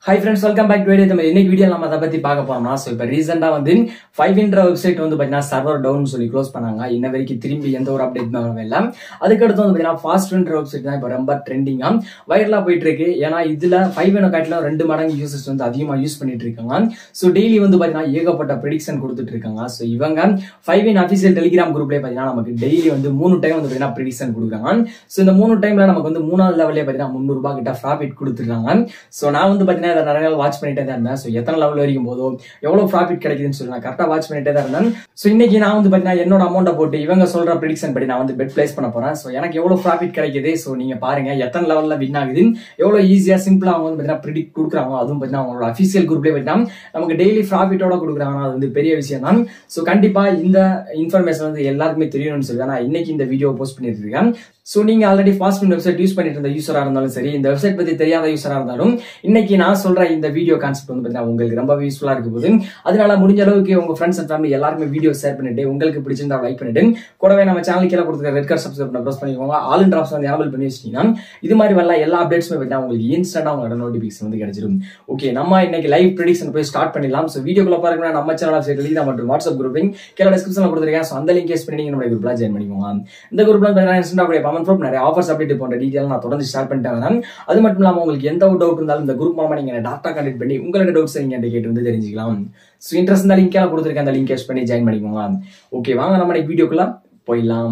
high friends welcome back to நம்ம இன்னைக்கு video நம்ம அதை பத்தி பார்க்க போறோம்னா ஸோ இப்போ ரீசெண்டா வந்து ஃபைவ் இன்ற வெப்சைட் வந்து பாத்தீங்கன்னா சர்வர் டவுன் சொல்லி க்ளோஸ் பண்ணாங்க இன்ன வரைக்கும் திரும்பி எந்த ஒரு அப்டேட் வரவே இல்லை அதுக்கடுத்து வந்து பாத்தீங்கன்னா ஃபாஸ்ட் இன்ற வெப்சைட் தான் இப்போ ரொம்ப ட்ரெண்டிங்கா வைரலா போயிட்டு இருக்கு ஏன்னா இதுல ஃபைவ் இன காட்டில ரெண்டு மடங்கு யூசர்ஸ் வந்து அதிகமா யூஸ் பண்ணிட்டு இருக்காங்க ஸோ டெய்லி வந்து பாத்தீங்கன்னா ஏகப்பட்ட ப்ரெடிக்ஷன் கொடுத்துட்டு இருக்காங்க ஸோ இவங்க ஃபைவ் இன் அஃபிஷியல் டெலிகிராம் குரூப்லேயே பாத்தீங்கன்னா நமக்கு டெய்லி வந்து மூணு டைம் வந்து பாத்தீங்கன்னா ப்ரெடிக்ஷன் கொடுக்குறாங்க ஸோ இந்த மூணு டைம்ல நமக்கு வந்து மூணாவது லெவலே பாத்தீங்கன்னா முந்நூறு ரூபாய் கிட்ட ப்ராஃபிட் கொடுத்துருக்காங்க ஸோ நான் வந்து பாத்தீங்கன்னா இதை நிறைய நாள் வாட்ச் பண்ணிட்டே தான் இருந்தேன் ஸோ எத்தனை லெவல் வரைக்கும் போதும் எவ்வளவு ப்ராஃபிட் கிடைக்குதுன்னு சொல்லி நான் கரெக்டாக வாட்ச் பண்ணிட்டே தான் இருந்தேன் ஸோ இன்னைக்கு நான் வந்து பாத்தீங்கன்னா என்னோட அமௌண்ட்டை போட்டு இவங்க சொல்ற ப்ரிடிக்ஷன் படி நான் வந்து பெட் பிளேஸ் பண்ண போறேன் ஸோ எனக்கு எவ்வளவு ப்ராஃபிட் கிடைக்குது ஸோ நீங்க பாருங்க எத்தனை லெவல்ல வின் ஆகுது எவ்வளவு ஈஸியா சிம்பிளா அவங்க வந்து பாத்தீங்கன்னா ப்ரிடிக்ட் கொடுக்குறாங்க அதுவும் பாத்தீங்கன்னா அவங்களோட அஃபிஷியல் குரூப்லேயே பாத்தீங்கன்னா நமக்கு டெய்லி ப்ராஃபிட்டோட கொடுக்குறாங்கன்னா அது வந்து பெரிய விஷயம் தான் ஸோ கண்டிப்பா இந்த இன்ஃபர்மேஷன் வந்து எல்லாருக்குமே தெரியணும்னு சொல்லி தான் நான் இன்னைக்கு இந்த வீடியோ போஸ்ட் பண்ணிட்டு இருக்கேன் ஸோ நீங்க already fast food website use பண்ணிட்டு இருந்த யூஸரா இருந்தாலும் சரி இந்த வெப்சைட் பத்தி தெரியாத யூஸரா இருந்தாலும் இன்னைக்கு நான் சொல்ற இந்த வீடியோ கான்செப்ட் வந்து பாத்தீங்கன்னா உங்களுக்கு ரொம்ப யூஸ்ஃபுல்லா இருக்க போது அதனால முடிஞ்ச அளவுக்கு உங்க ஃப்ரெண்ட்ஸ் அண்ட் ஃபேமிலி எல்லாருமே வீடியோ ஷேர் பண்ணிட்டு உங்களுக்கு பிடிச்சிருந்தா லைக் பண்ணிட்டு கூடவே நம்ம சேனல் கீழே கொடுத்துருக்க ரெட் கார்ட் சப்ஸ்கிரைப் பண்ண ப்ரெஸ் பண்ணிக்கோங்க ஆல் இன் ஆப்ஷன் வந்து எனபிள் பண்ணி வச்சிட்டீங்கன்னா இது மாதிரி வரல எல்லா அப்டேட்ஸுமே பார்த்தீங்கன்னா உங்களுக்கு இன்ஸ்டன்டா உங்களோட நோட்டிபிகேஷன் வந்து கிடைச்சிடும் ஓகே நம்ம இன்னைக்கு லைவ் ப்ரெடிக்ஷன் போய் ஸ்டார்ட் பண்ணிடலாம் ஸோ வீடியோக்குள்ள பாருங்க நம்ம சேனல் வெப்சைட் லிங்க் மற்றும் வாட்ஸ்அப் குரூப் லிங்க் கீழே டிஸ்கிரிப்ஷன்ல கொடுத்துருக்கேன் ஸோ அந்த லிங்க் கேஸ் பண்ணி நீங்க நம்ம குரூப்ல ஜாயின் பண்ணிக்கோங்க இந்த குரூப்ல பார்த்தீங்கன்னா இன்ஸ்டன்டா கூட பமன் ப்ரூப் நிறைய ஆஃபர்ஸ் அப்டேட் போன்ற டீட்டெயில் நான் தொடர்ந்து ஷேர் பண்ணிட்டேன் அது மட்டும் இல்லாமல் உங்களுக்கு எந்த ஒரு டவுட் இருந்தாலும் இந்த குரூப் மூலமா நீங்க டாட்டா கனெக்ட் பண்ணி உங்களோட டவுட்ஸ் நீங்க என்கிட்ட கேட்டு வந்து தெரிஞ்சுக்கலாம் ஸோ இன்ட்ரெஸ்ட் இந்த லிங்க் கொடுத்துருக்கேன் அந்த லிங்க் கேஷ் பண்ணி ஜாயின் பண்ணிக்கோங்க ஓகே வாங்க நம்ம இன்னைக்கு வீடியோக்குள்ள போயிடலாம்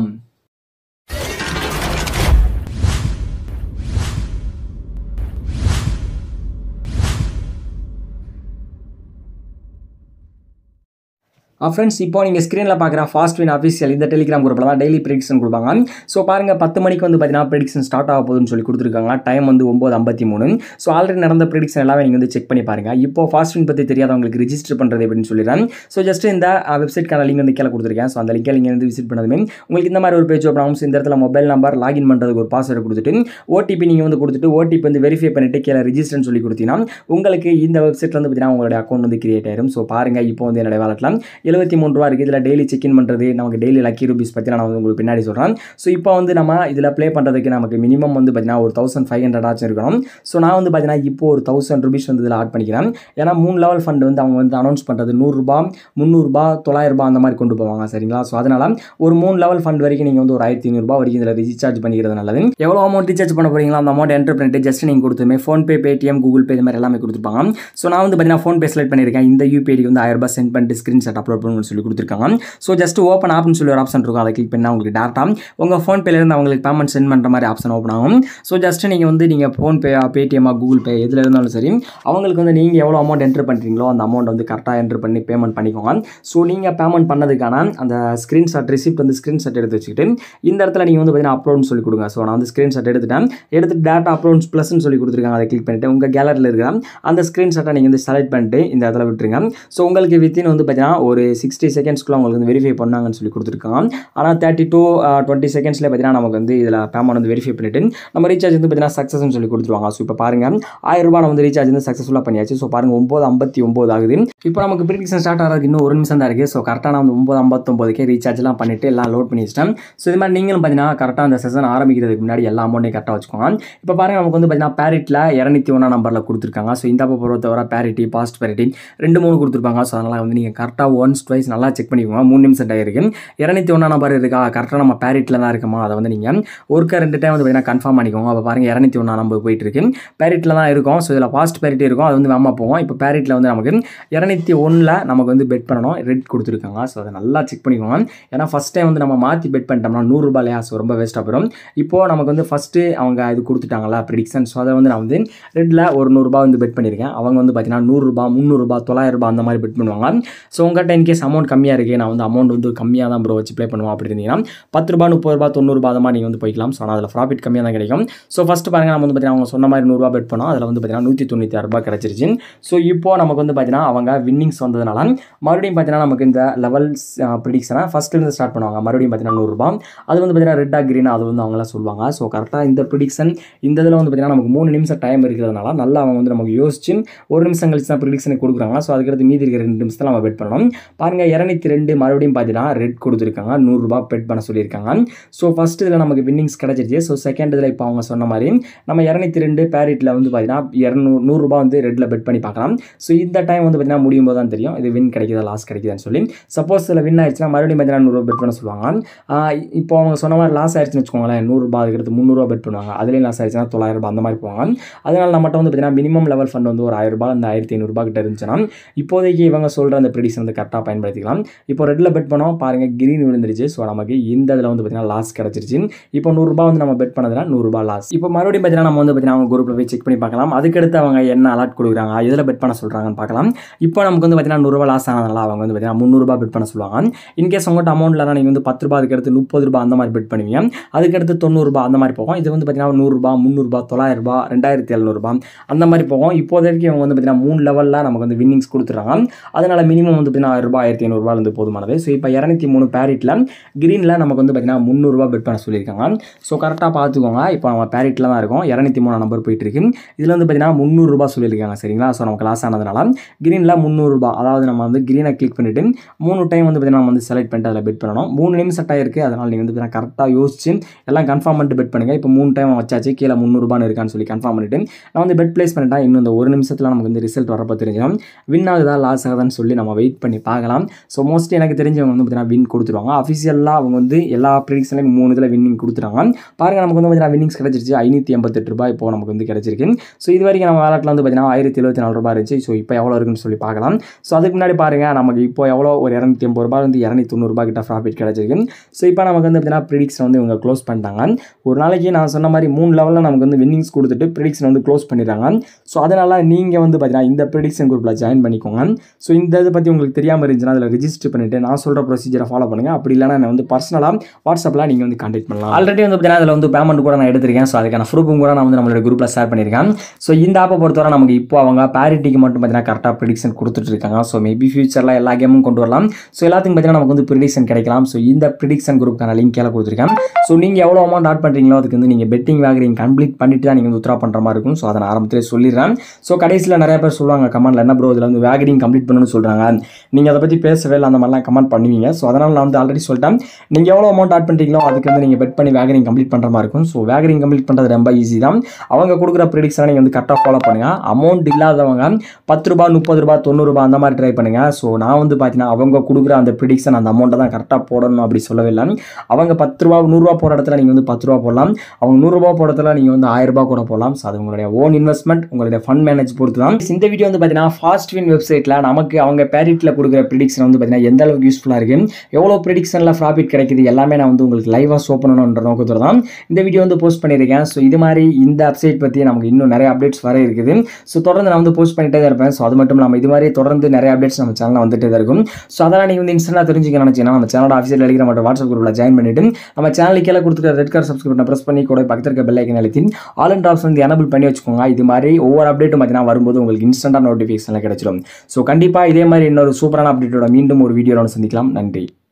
ஃப்ரெண்ட்ஸ் இப்போ நீங்கள் ஸ்க்ரீனில் பார்க்குற ஃபாஸ்ட் வின் அஃபீஷியல் இந்த டெலிகிராம் குரூப்பில் தான் டெய்லி ப்ரெடிக்ஷன் கொடுப்பாங்க ஸோ பாருங்கள் பத்து மணிக்கு வந்து பார்த்தீங்கன்னா ப்ரெடிக்ஷன் ஸ்டார்ட் ஆக போகுதுன்னு சொல்லி கொடுத்துருக்காங்க டைம் வந்து ஒம்பது ஐம்பத்தி மூணு ஸோ ஆல்ரெடி நடந்த ப்ரெடிக்ஷன் எல்லாமே நீங்கள் வந்து செக் பண்ணி பாருங்கள் இப்போ ஃபாஸ்ட் வின் பற்றி தெரியாதவங்களுக்கு ரிஜிஸ்டர் பண்ணுறது அப்படின்னு சொல்லிடுறேன் ஸோ ஜஸ்ட் இந்த வெப்சைட்கான லிங்க் வந்து கீழே கொடுத்துருக்கேன் ஸோ அந்த லிங்கை நீங்கள் வந்து விசிட் பண்ணதுமே உங்களுக்கு இந்த மாதிரி ஒரு பேஜ் ஓப்பன் ஆகும் இந்த இடத்துல மொபைல் நம்பர் லாகின் பண்ணுறதுக்கு ஒரு பாஸ்வேர்டு கொடுத்துட்டு ஓடிபி நீங்கள் வந்து கொடுத்துட்டு ஓடிபி வந்து வெரிஃபை பண்ணிட்டு கீழே ரிஜிஸ்டர்னு சொல்லி கொடுத்தீங்கன்னா உங்களுக்கு இந்த வெப்சைட்டில் வந்து பார்த்தீங்கன்னா உங்களுடைய அக்கௌண்ட் வந்து கிரியேட் ஆயிரும் ஸோ பாருங்கள் இப்போ வந்து என்னுடைய வாலெட்டில் எழுபத்தி மூணு ரூபா இருக்குது இதில் டெய்லி செக்இன் பண்ணுறது நமக்கு டெய்லி லக்கி ரூபீஸ் பற்றி நான் வந்து உங்களுக்கு பின்னாடி சொல்கிறேன் ஸோ இப்போ வந்து நம்ம இதில் ப்ளே பண்ணுறதுக்கு நமக்கு மினிமம் வந்து பார்த்தீங்கன்னா ஒரு தௌசண்ட் ஃபைவ் ஹண்ட்ரட் ஆச்சும் இருக்கணும் ஸோ நான் வந்து பார்த்தீங்கன்னா இப்போ ஒரு தௌசண்ட் ருபீஸ் வந்து இதில் ஆட் பண்ணிக்கிறேன் ஏன்னா மூணு லெவல் ஃபண்ட் வந்து அவங்க வந்து அனௌன்ஸ் பண்ணுறது நூறுரூபா முந்நூறுரூபா தொள்ளாயிரரூபா அந்த மாதிரி கொண்டு போவாங்க சரிங்களா ஸோ அதனால் ஒரு மூணு லெவல் ஃபண்ட் வரைக்கும் நீங்கள் வந்து ஒரு ஆயிரத்தி ஐநூறுபா வரைக்கும் இதில் ரீசார்ஜ் பண்ணிக்கிறது நல்லது எவ்வளோ அமௌண்ட் ரீசார்ஜ் பண்ண போகிறீங்களோ அந்த அமௌண்ட் என்டர் பண்ணிட்டு ஜஸ்ட் நீங்கள் கொடுத்துமே ஃபோன்பே பேடிஎம் கூகுள் பே இது மாதிரி எல்லாமே கொடுத்துருப்பாங்க ஸோ நான் வந்து பார்த்தீங்கன்னா ஃபோன்பே செலக்ட் பண்ணியிருக்கேன் இந்த யூபிஐக்கு வந்து ஆயிரம் ரூபாய் சென்ட் பண்ணிட்டு ஸ்க்ரீன்ஷாட் அப்லோட் பண்ணணும்னு சொல்லி கொடுத்துருக்காங்க ஸோ ஜஸ்ட் ஓப்பன் ஆப்னு சொல்லி ஒரு ஆப்ஷன் இருக்கும் அதை கிளிக் பண்ணால் உங்களுக்கு டேரெக்டாக உங்கள் ஃபோன்பேலேருந்து அவங்களுக்கு பேமெண்ட் சென்ட் பண்ணுற மாதிரி ஆப்ஷன் ஓப்பன் ஆகும் ஸோ ஜஸ்ட் நீங்கள் வந்து நீங்கள் ஃபோன்பே பேடிஎம்மா கூகுள் பே எதில் இருந்தாலும் சரி அவங்களுக்கு வந்து நீங்கள் எவ்வளோ அமௌண்ட் என்ட்ரு பண்ணுறீங்களோ அந்த அமௌண்ட் வந்து கரெக்டாக என்ட்ரு பண்ணி பேமெண்ட் பண்ணிக்கோங்க ஸோ நீங்கள் பேமெண்ட் பண்ணதுக்கான அந்த ஸ்க்ரீன்ஷாட் ரிசிப்ட் வந்து ஸ்க்ரீன்ஷாட் எடுத்து வச்சுக்கிட்டு இந்த இடத்துல நீங்கள் வந்து பார்த்தீங்கன்னா அப்லோட்னு சொல்லி கொடுங்க ஸோ நான் வந்து ஸ்க்ரீன்ஷாட் எடுத்துட்டேன் எடுத்து டேட்டா அப்லோட்ஸ் ப்ளஸ்னு சொல்லி கொடுத்துருக்காங்க அதை கிளிக் பண்ணிட்டு உங்கள் கேலரியில் இருக்கிற அந்த ஸ்க்ரீன்ஷாட்டை நீங்கள் வந்து செலக்ட் பண்ணிட்டு இந்த இடத்துல விட்டுருங்க ஸோ உங்களுக்கு வித்தின் வந்து பார்த்தீங்கன்னா ஒரு சிக்ஸ்டி செகண்ட்ஸ்க்குள்ள உங்களுக்கு வந்து வெரிஃபை பண்ணாங்கன்னு சொல்லி கொடுத்துருக்காங்க ஆனால் தேர்ட்டி டூ டுவெண்ட்டி செகண்ட்ஸில் பார்த்தீங்கன்னா நமக்கு வந்து இதில் பேமெண்ட் வந்து வெரிஃபை பண்ணிட்டு நம்ம ரீசார்ஜ் வந்து பார்த்தீங்கன்னா சக்ஸஸ்னு சொல்லி கொடுத்துருவாங்க ஸோ இப்போ பாருங்கள் ஆயிரம் ரூபாய் வந்து ரீசார்ஜ் வந்து சக்ஸஸ்ஃபுல்லாக பண்ணியாச்சு ஸோ பாருங்கள் ஒம்பது ஐம்பத்தி ஒம்பது ஆகுது இப்போ நமக்கு ப்ரிடிக்ஷன் ஸ்டார்ட் ஆகிறதுக்கு இன்னும் ஒரு நிமிஷம் தான் இருக்குது ஸோ கரெக்டாக நான் வந்து ஒம்பது ஐம்பத்தொம்போதுக்கே ரீசார்ஜ்லாம் பண்ணிட்டு எல்லாம் லோட் பண்ணி வச்சிட்டேன் ஸோ இது மாதிரி நீங்களும் பார்த்தீங்கன்னா கரெக்டாக அந்த செஷன் ஆரம்பிக்கிறதுக்கு முன்னாடி எல்லா அமௌண்ட்டையும் கரெக்டாக வச்சுக்கோங்க இப்போ பாருங்கள் நமக்கு வந்து பார்த்தீங்கன்னா பேரிட்டில் இரநூத்தி ஒன்றா நம்பரில் கொடுத்துருக்காங்க ஸோ இந்த பொறுத்த வர பேரிட்டி பாஸ்ட் பேரிட்டி ரெண்டு மூணு கொடுத்துருப்பாங்க ஸோ அதனால் வந்து நீங்கள் கரெக்டாக ஒன்ஸ் ட்வைஸ் நல்லா செக் பண்ணிக்கோங்க மூணு நிமிஷம் டை இருக்கு இரநூத்தி ஒன்றா நம்பர் இருக்கா கரெக்டாக நம்ம பேரிட்டில் தான் இருக்குமா அதை வந்து நீங்கள் ஒருக்கா ரெண்டு டைம் வந்து பார்த்தீங்கன்னா கன்ஃபார்ம் பண்ணிக்கோங்க அப்போ பாருங்கள் இரநூத்தி ஒன்றா நம்பர் போயிட்டு இருக்கு பேரிட்டில் தான் இருக்கும் ஸோ இதில் பாஸ்ட் பேரிட்டி இருக்கும் அது வந்து வேமா போகும் இப்போ பேரிட்டில் வந்து நமக்கு இரநூத்தி ஒன்றில் நமக்கு வந்து பெட் பண்ணணும் ரெட் கொடுத்துருக்காங்க ஸோ அதை நல்லா செக் பண்ணிக்கோங்க ஏன்னா ஃபஸ்ட் டைம் வந்து நம்ம மாற்றி பெட் பண்ணிட்டோம்னா நூறுரூபா இல்லையா ஸோ ரொம்ப வேஸ்ட்டாக போயிடும் இப்போது நமக்கு வந்து ஃபஸ்ட்டு அவங்க இது கொடுத்துட்டாங்களா ப்ரிடிக்ஷன் ஸோ அதை வந்து நான் வந்து ரெட்டில் ஒரு நூறுரூபா வந்து பெட் பண்ணியிருக்கேன் அவங்க வந்து பார்த்தீங்கன்னா நூறுரூபா முந்நூறுரூபா தொள்ளாயிரரூபா அந்த மாதிரி பெட் பண்ணுவாங்க ஸோ உங்கள்கிட்ட இன்கேஸ் அமௌண்ட் கம்மியாக இருக்குது நான் வந்து அமௌண்ட் வந்து கம்மியாக தான் ப்ரோ வச்சு ப்ளே பண்ணுவோம் அப்படி இருந்தீங்கன்னா பத்து ரூபா முப்பது ரூபா தொண்ணூறுபா அந்த மாதிரி நீங்கள் வந்து போய்க்கலாம் ஸோ ஆனால் அதில் ப்ராஃபிட் கம்மியாக தான் கிடைக்கும் ஸோ ஃபஸ்ட்டு பாருங்கள் நம்ம வந்து பார்த்தீங்கன்னா அவங்க சொன்ன மாதிரி நூறுரூவா பெட் பண்ணோம் அதில் வந்து பார்த்தீங்கன்னா நூற்றி தொண்ணூற்றி ஆறு ரூபா கிடச்சிருச்சு ஸோ இப்போ நமக்கு வந்து பார்த்தீங்கன்னா அவங்க வின்னிங்ஸ் வந்ததுனால மறுபடியும் பார்த்தீங்கன்னா நமக்கு இந்த லெவல்ஸ் ப்ரிடிக்ஷனை ஃபஸ்ட்லேருந்து ஸ்டார்ட் பண்ணுவாங்க மறுபடியும் பார்த்தீங்கன்னா நூறுரூபா அது வந்து பார்த்தீங்கன்னா ரெட்டாக க்ரீன் அது வந்து அவங்களாம் சொல்லுவாங்க ஸோ கரெக்டாக இந்த ப்ரிடிக்ஷன் இந்த இதில் வந்து பார்த்தீங்கன்னா நமக்கு மூணு நிமிஷம் டைம் இருக்கிறதுனால நல்லா அவங்க வந்து நமக்கு யோசிச்சு ஒரு நிமிஷம் கழிச்சு தான் ப்ரிடிக்ஷனை கொடுக்குறாங்க ஸோ அதுக்கடுத்து மீதி இருக்கிற ரெண்டு நிமிஷத்தில் நம்ம பெட் பண்ணணும் பாருங்கள் இரநூத்தி ரெண்டு மறுபடியும் பார்த்தீங்கன்னா ரெட் கொடுத்துருக்காங்க நூறுரூபா பெட் பண்ண சொல்லியிருக்காங்க ஸோ ஃபஸ்ட் இதில் நமக்கு வின்னிங்ஸ் கிடச்சிருச்சு ஸோ செகண்ட் இதில் இப்போ அவங்க சொன்ன மாதிரி நம்ம இரநூத்தி ரெண்டு பேரிட்டில் வந்து பார்த்தீங்கன்னா இரநூறு நூறுரூபா வந்து ரெட்டில் பெட் பண்ணி பார்க்கலாம் ஸோ இந்த டைம் வந்து பார்த்தீங்கன்னா முடியும் போது தான் தெரியும் இது வின் கிடைக்குதா லாஸ் கிடைக்குதான்னு சொல்லி சப்போஸ் இதில் வின் ஆயிடுச்சுன்னா மறுபடியும் பார்த்தீங்கன்னா நூறுரூவா பெட் பண்ண சொல்லுவாங்க ஆஹ் இப்போ அவங்க சொன்ன மாதிரி லாஸ் ஆயிடுச்சுன்னு வச்சுக்கோங்களேன் நூறுரூபா அதுக்கடுத்து முந்நூறுரூவா பெட் பண்ணுவாங்க அதுலேயும் லாஸ் ஆயிடுச்சுன்னா தொள்ளாயிரம் ரூபாய் அந்த மாதிரி போவாங்க அதனால் நம்மகிட்ட வந்து பார்த்தீங்கன்னா மினிமம் லெவல் ஃபண்ட் வந்து ஒரு ஆயிரம் ரூபாய் அந்த ஆயிரத்தி ஐநூறுரூபா கிட்ட இருந்துச்சுன்னா இப்போதைக்கு இவங்க சொல்கிற அந்த ப்ரெடிக்ஷன் வந்து கரெக்டாக பயன்படுத்திக்கலாம் இப்போ ரெட்டில் பெட் பண்ணோம் பாருங்கள் கிரீன் விழுந்துருச்சு ஸோ நமக்கு இந்த இதில் வந்து பார்த்தீங்கன்னா லாஸ் கிடச்சிருச்சு இப்போ நூறுரூபா வந்து நம்ம பெட் பண்ணதுனா நூறுரூபா லாஸ் இப்போ மறுபடியும் பார்த்தீங்கன்னா நம்ம வந்து பார்த்தீங்கன்னா அவங்க குரூப்பில் போய் செக் பண்ணி பார்க்கலாம் அதுக்கடுத்து அவங்க என்ன அலர்ட் கொடுக்குறாங்க எதில் பெட் பண்ண சொல்கிறாங்கன்னு பார்க்கலாம் இப்போ நமக்கு வந்து பார்த்தீங்கன்னா நூறுரூவா லாஸ் ஆனதுனால அவங்க வந்து பார்த்தீங்கன்னா முந்நூறுரூபா பெட் பண்ண சொல்லுவாங்க இன்கேஸ் உங்கள்கிட்ட அமௌண்ட் இல்லைனா நீங்கள் வந்து பத்து ரூபா அதுக்கடுத்து முப்பது ரூபா அந்த மாதிரி பெட் பண்ணுவீங்க அதுக்கடுத்து தொண்ணூறுபா அந்த மாதிரி போகும் இது வந்து பார்த்தீங்கன்னா நூறுரூபா முந்நூறுபா தொள்ளாயிரம் ரூபாய் ரெண்டாயிரத்தி எழுநூறுபா அந்த மாதிரி போகும் இப்போதைக்கு இவங்க வந்து பார்த்தீங்கன்னா மூணு லெவலில் நமக்கு வந்து வின்னிங்ஸ் கொடுத்துறாங்க அதனால் மினிமம் வந்து பார்த்தீங்கன்னா ஆயிரம் ரூபாய் ஆயிரத்தி ஐநூறுரூவா வந்து போதுமானது ஸோ இப்போ இரநூத்தி மூணு பேரிட்டில் க்ரீனில் நமக்கு வந்து பார்த்தீங்கன்னா முந்நூறுரூவா பெட் பண்ண சொல்லியிருக்காங்க ஸோ கரெக்டாக பார்த்துக்கோங்க இப்போ நம்ம பேரிட்டில் தான் இருக்கோம் இரநூத்தி மூணு நம்பர் போயிட்டு இருக்கு இதில் வந்து பார்த்தீங்கன்னா முந்நூறுரூபா சொல்லியிருக்காங்க சரிங்களா ஸோ நமக்கு லாஸ் ஆனதுனால க்ரீனில் முந்நூறுரூபா அதாவது நம்ம வந்து க்ரீனை கிளிக் பண்ணிவிட்டு மூணு டைம் வந்து பார்த்தீங்கன்னா நம்ம வந்து செலக்ட் பண்ணிட்டு அதில் பெட் பண்ணணும் மூணு நிமிஷம் டைம் இருக்குது அதனால் நீங்கள் வந்து பார்த்தீங்கன்னா கரெக்டாக யோசிச்சு எல்லாம் கன்ஃபார்ம் பண்ணிட்டு பெட் பண்ணுங்கள் இப்போ மூணு டைம் வச்சாச்சு கீழே முந்நூறுபான்னு இருக்கான்னு சொல்லி கன்ஃபார்ம் பண்ணிட்டு நான் வந்து பெட் ப்ளேஸ் பண்ணிட்டா இன்னும் இந்த ஒரு நிமிஷத்தில் நமக்கு வந்து ரிசல்ட் வரப்போ தெரிஞ்சிடும் வின் ஆகுதா லாஸ் ஆகுதான்னு சொல்லி நம்ம வெயிட் பண்ணி பார்க்கலாம் ஸோ மோஸ்ட்லி எனக்கு தெரிஞ்சவங்க வந்து பார்த்தீங்கன்னா வின் கொடுத்துருவாங்க அஃபிஷியலாக அவங்க வந்து எல்லா ப்ரிடிக்ஷன்லையும் மூணு இதில் வின்னிங் கொடுத்துட்டாங்க பாருங்கள் நமக்கு வந்து பார்த்தீங்கன்னா வின்னிங்ஸ் கிடச்சிருச்சு ஐநூற்றி எண்பத்தெட்டு ரூபாய் இப்போ நமக்கு வந்து கிடச்சிருக்கு ஸோ இது வரைக்கும் நம்ம வேலட்டில் வந்து பார்த்தீங்கன்னா ஆயிரத்தி எழுபத்தி நாலு ரூபாய் இருந்துச்சு ஸோ இப்போ எவ்வளோ இருக்குன்னு சொல்லி பார்க்கலாம் ஸோ அதுக்கு முன்னாடி பாருங்கள் நமக்கு இப்போ எவ்வளோ ஒரு இரநூத்தி ஐம்பது ரூபாய் வந்து இரநூத்தி தொண்ணூறுபா கிட்ட ப்ராஃபிட் கிடச்சிருக்கு ஸோ இப்போ நமக்கு வந்து பார்த்தீங்கன்னா ப்ரிடிக்ஷன் வந்து இவங்க க்ளோஸ் பண்ணிட்டாங்க ஒரு நாளைக்கு நான் சொன்ன மாதிரி மூணு லெவலில் நமக்கு வந்து வின்னிங்ஸ் கொடுத்துட்டு ப்ரிடிக்ஷன் வந்து க்ளோஸ் பண்ணிடுறாங்க ஸோ அதனால் நீங்கள் வந்து பார்த்தீங்கன்னா இந்த ப்ரிடிக்ஷன் குரூப்பில் ஜாயின் பண்ணிக்கோங்க ஸோ இந்த இதை பற்றி உங்களுக்கு தெரியாமல் இருந்துச்சுன்னா அதில் ரிஜிஸ்டர் பண்ணிவிட்டு நான் சொல்கிற ப்ரொசீஜரை ஃபாலோ பண்ணுங்கள் அப்படி இல்லைனா நான் வந்து பர்சனலாக வாட்ஸ்அப்பில் நீங்கள் வந்து கான்டெக்ட் பண்ணலாம் ஆல்ரெடி வந்து பார்த்தீங்கன்னா அதில் வந்து பேமெண்ட் கூட நான் எடுத்திருக்கேன் ஸோ அதுக்கான ப்ரூஃபும் கூட நான் வந்து நம்மளோட குரூப்பில் ஷேர் பண்ணியிருக்கேன் ஸோ இந்த ஆப்பை பொறுத்தவரை நமக்கு இப்போ அவங்க பேரிட்டிக்கு மட்டும் பார்த்தீங்கன்னா கரெக்டாக ப்ரிடிக்ஷன் கொடுத்துட்டு இருக்காங்க ஸோ மேபி ஃபியூச்சரில் எல்லா கேமும் கொண்டு வரலாம் ஸோ எல்லாத்துக்கும் பார்த்தீங்கன்னா நமக்கு வந்து ப்ரிடிக்ஷன் கிடைக்கலாம் ஸோ இந்த ப்ரிடிக்ஷன் குரூப்புக்கான லிங்க் கீழே கொடுத்துருக்கேன் ஸோ நீங்கள் எவ்வளோ அமௌண்ட் ஆட் பண்ணுறீங்களோ அதுக்கு வந்து நீங்கள் பெட்டிங் வேகரிங் கம்ப்ளீட் பண்ணிட்டு தான் நீங்கள் வந்து உத்ரா பண்ணுற மாதிரி இருக்கும் ஸோ அதை நான் ஆரம்பத்திலே சொல்லிடுறேன் ஸோ கடைசியில் நிறைய பேர் சொல்லுவாங்க கமெண்ட்ல என்ன ப்ரோ இதில் வந்து வேகரிங் கம்ப்ளீட் பண்ணணும்னு சொல்கிறாங்க நீங்கள் அதை பற்றி பேசவே இல்லை அந்த மாதிரிலாம் கமெண்ட் பண்ணுவீங்க ஸோ அதனால் நான் வந்து ஆல்ரெடி சொல்லிட்டேன் நீங்கள் எவ்வளோ அமௌண்ட் ஆட் பண்ணுறீங்களோ அதுக்கு வந்து நீங்கள் பெட் பண்ணி வேகரிங் கம்ப்ளீட் பண்ணுற மாதிரி இருக்கும் ஸோ வேகரிங் கம்ப்ளீட் பண்ணுறது ரொம்ப ஈஸி தான் அவங்க கொடுக்குற ப்ரிடிக்ஷனை நீங்கள் வந்து கரெக்டாக ஃபாலோ பண்ணுங்கள் அமௌண்ட் இல்லாதவங்க பத்து ரூபா முப்பது ரூபா தொண்ணூறுபா அந்த மாதிரி ட்ரை பண்ணுங்கள் ஸோ நான் வந்து பார்த்தீங்கன்னா அவங்க கொடுக்குற அந்த ப்ரிடிக்ஷன் அந்த அமௌண்ட்டை தான் கரெக்டாக போடணும் அப்படி சொல்லவே இல்லை அவங்க பத்து ரூபா நூறுரூவா போகிற இடத்துல நீங்கள் வந்து பத்து ரூபா போடலாம் அவங்க நூறுரூவா போகிற இடத்துல நீங்கள் வந்து ஆயிரம் ரூபாய் கூட போடலாம் ஸோ அது உங்களுடைய ஓன் இன்வெஸ்ட்மெண்ட் உங்களுடைய ஃபண்ட் மேனேஜ் பொறுத்து தான் இந்த வீடியோ வந்து பார்த்தீங்கன்னா ஃபாஸ்ட் வின் வெப்சைட்டில் நமக்கு அவங்க பேரிட்டில் கொடுக்குற ப்ரிடிக்ஷன் வந்து பார்த்தீங்கன்னா எந்த அளவுக்கு யூஸ்ஃபுல்லாக இருக்குது எவ்வளோ ப்ரிடிக்ஷனில் ப்ராஃபிட் கிடைக்குது எல்லாமே நான் வந்து உங்களுக்கு லைவாக ஷோ பண்ணணுன்ற நோக்கத்தில் தான் இந்த வீடியோ வந்து போஸ்ட் பண்ணியிருக்கேன் ஸோ இது மாதிரி இந்த வெப்சைட் பற்றி நமக்கு இன்னும் நிறைய அப்டேட்ஸ் வர இருக்குது ஸோ தொடர்ந்து நான் வந்து போஸ்ட் பண்ணிட்டே தான் இருப்பேன் ஸோ அது மட்டும் இல்லாமல் இது மாதிரி தொடர்ந்து நிறைய அப்டேட்ஸ் நம்ம சேனலில் வந்துட்டே தான் இருக்கும் ஸோ அதெல்லாம் நீங்கள் வந்து இன்ஸ்டன்ட்டாக தெரிஞ்சுக்க நினச்சிங்கன்னா நம்ம சேனலோட ஆஃபீஸில் அடிக்கிற மட்டும் வாட்ஸ்அப் குரூப்பில் ஜாயின் பண்ணிட்டு நம்ம சேனலுக்கு கீழே கொடுத்துருக்க ரெட் கலர் சப்ஸ்கிரைப் பண்ண ப்ரெஸ் பண்ணி கூட பக்கத்தில் இருக்க பெல் ஐக்கன் அழுத்தி ஆல் அண்ட் ஆப்ஷன் வந்து எனபிள் பண்ணி வச்சுக்கோங்க இது மாதிரி ஒவ்வொரு அப்டேட்டும் பார்த்தீங்கன்னா வரும்போது உங்களுக்கு இன்ஸ்டன்ட்டாக நோட்டிஃபிகேஷனில் கிடைச்சிடும் ஸோ கண்டிப்பாக இதே மாதிரி இன்னொரு சூப்பரான அப்டேட்டோட மீண்டும் ஒரு வீடியோவில் சந்திக்கலாம் நன்றி